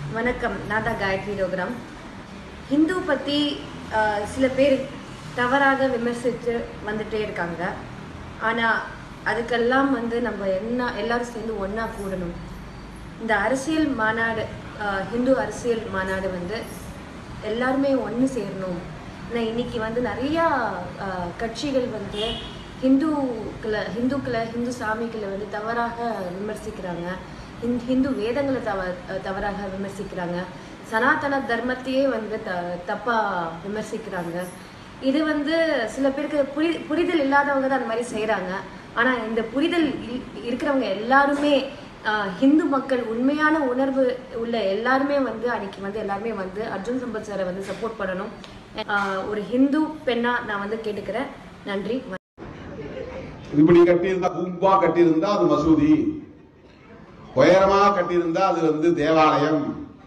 வணக்கம் நான் தான் காயத்ரி ரோகராம் ஹிந்து பற்றி சில பேர் தவறாக விமர்சித்து வந்துட்டே இருக்காங்க ஆனால் அதுக்கெல்லாம் வந்து நம்ம என்ன எல்லாரும் சேர்ந்து ஒன்றா கூடணும் இந்த அரசியல் மாநாடு ஆஹ், ஹிந்து அரசியல் மாநாடு வந்து எல்லாருமே ஒன்று சேரணும் ஏன்னா இன்னைக்கு வந்து நிறையா ஆஹ், கட்சிகள் வந்து ஹிந்துக்களை ஹிந்துக்களை ஹிந்து சாமிகளை வந்து தவறாக விமர்சிக்கிறாங்க ஹிந்- ஹிந்து வேதங்களை தவ தவறாக விமர்சிக்கிறாங்க சனாதன தர்மத்தையே வந்து த தப்பாக விமர்சிக்கிறாங்க இது வந்து சில பேருக்கு புரி புரிதல் இல்லாதவங்க தான் அந்த மாதிரி செய்கிறாங்க ஆனால் இந்த புரிதல் இ- இருக்கிறவங்க எல்லாருமே ஆஹ், ஹிந்து மக்கள் உண்மையான உணர்வு உள்ள எல்லாருமே வந்து அன்னைக்கு வந்து எல்லாருமே வந்து அர்ஜுன் சம்பத் சாரை வந்து சப்போர்ட் பண்ணணும் ஆஹ், ஒரு ஹிந்து பெண்ணா நான் வந்து கேட்டுக்கிறேன் நன்றி இப்படி கட்டியிருந்தா கும்பா கட்டியிருந்தா அது மசூதி உயரமா கட்டியிருந்தா அது வந்து தேவாலயம்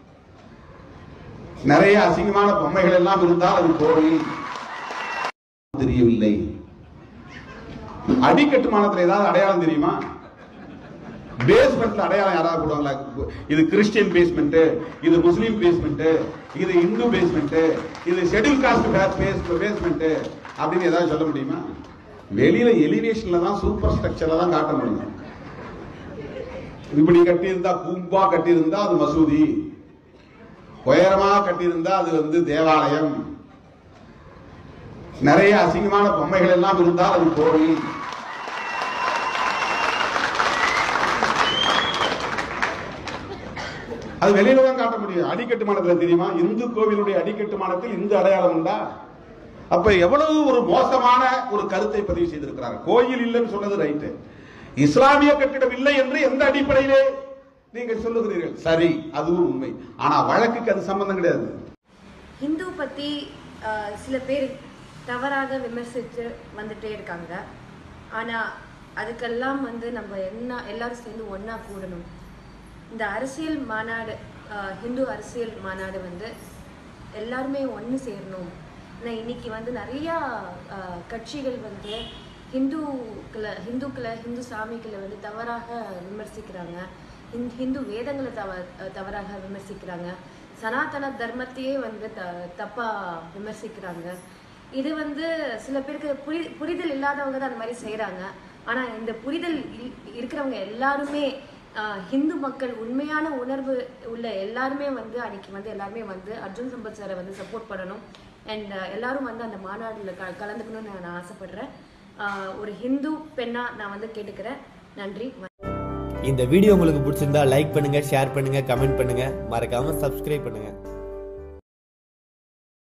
நிறைய அசிங்கமான பொம்மைகள் எல்லாம் இருந்தால் அது கோவில் தெரியவில்லை அடிக்கட்டுமானத்துல ஏதாவது அடையாளம் தெரியுமா பேஸ்மெண்ட்ல அடையாளம் யாராவது போடுவாங்களா இது கிறிஸ்டியன் பேஸ்மெண்ட் இது முஸ்லீம் பேஸ்மெண்ட் இது இந்து பேஸ்மெண்ட் இது ஷெட்யூல் காஸ்ட் பேஸ்மெண்ட் அப்படின்னு ஏதாவது சொல்ல முடியுமா வெளியில எலிவேஷன்ல தான் சூப்பர் ஸ்ட்ரக்சர்ல தான் காட்ட முடியும் இப்படி கட்டியிருந்தா கும்பா கட்டியிருந்தா அது மசூதி உயரமா கட்டியிருந்தா அது வந்து தேவாலயம் நிறைய அசிங்கமான பொம்மைகள் எல்லாம் இருந்தால் அது கோவில் அது வெளியில தான் காட்ட முடியும் அடிக்கட்டுமானத்துல தெரியுமா இந்து கோவிலுடைய அடிக்கட்டுமானத்தில் இந்து அடையாளம் உண்டா அப்ப எவ்வளவு ஒரு மோசமான ஒரு கருத்தை பதிவு செய்திருக்கிறார் கோயில் இல்லைன்னு சொன்னது ரைட்டு இஸ்லாமிய கட்டிடம் இல்லை என்று எந்த அடிப்படையிலே நீங்கள் சொல்லுகிறீர்கள் சரி அதுவும் உண்மை ஆனா வழக்குக்கு அது சம்பந்தம் கிடையாது ஹிந்து பற்றி சில பேர் தவறாக விமர்சித்து வந்துட்டே இருக்காங்க ஆனால் அதுக்கெல்லாம் வந்து நம்ம என்ன எல்லாரும் சேர்ந்து ஒன்றா கூடணும் இந்த அரசியல் மாநாடு ஆஹ், ஹிந்து அரசியல் மாநாடு வந்து எல்லாருமே ஒன்று சேரணும் ஏன்னா இன்னைக்கு வந்து நிறையா ஆஹ், கட்சிகள் வந்து ஹிந்துக்களை ஹிந்துக்களை ஹிந்து சாமிகளை வந்து தவறாக விமர்சிக்கிறாங்க ஹிந்- ஹிந்து வேதங்களை தவ தவறாக விமர்சிக்கிறாங்க சனாதன தர்மத்தையே வந்து த தப்பாக விமர்சிக்கிறாங்க இது வந்து சில பேருக்கு புரி புரிதல் இல்லாதவங்க தான் அந்த மாதிரி செய்கிறாங்க ஆனால் இந்த புரிதல் இ- இருக்கிறவங்க எல்லாருமே ஆஹ், ஹிந்து மக்கள் உண்மையான உணர்வு உள்ள எல்லாருமே வந்து அன்னைக்கு வந்து எல்லாருமே வந்து அர்ஜுன் சம்பத் சாரை வந்து சப்போர்ட் பண்ணணும் அண்ட் எல்லாரும் வந்து அந்த மாநாடுல க கலந்துக்கணும்னு நான் நான் ஆசைப்படுறேன் ஆஹ், ஒரு ஹிந்து பெண்ணா நான் வந்து கேட்டுக்கிறேன் நன்றி இந்த வீடியோ உங்களுக்கு பிடிச்சிருந்தா லைக் பண்ணுங்க ஷேர் பண்ணுங்க கமெண்ட் பண்ணுங்க மறக்காம சப்ஸ்கிரைப் பண்ணுங்க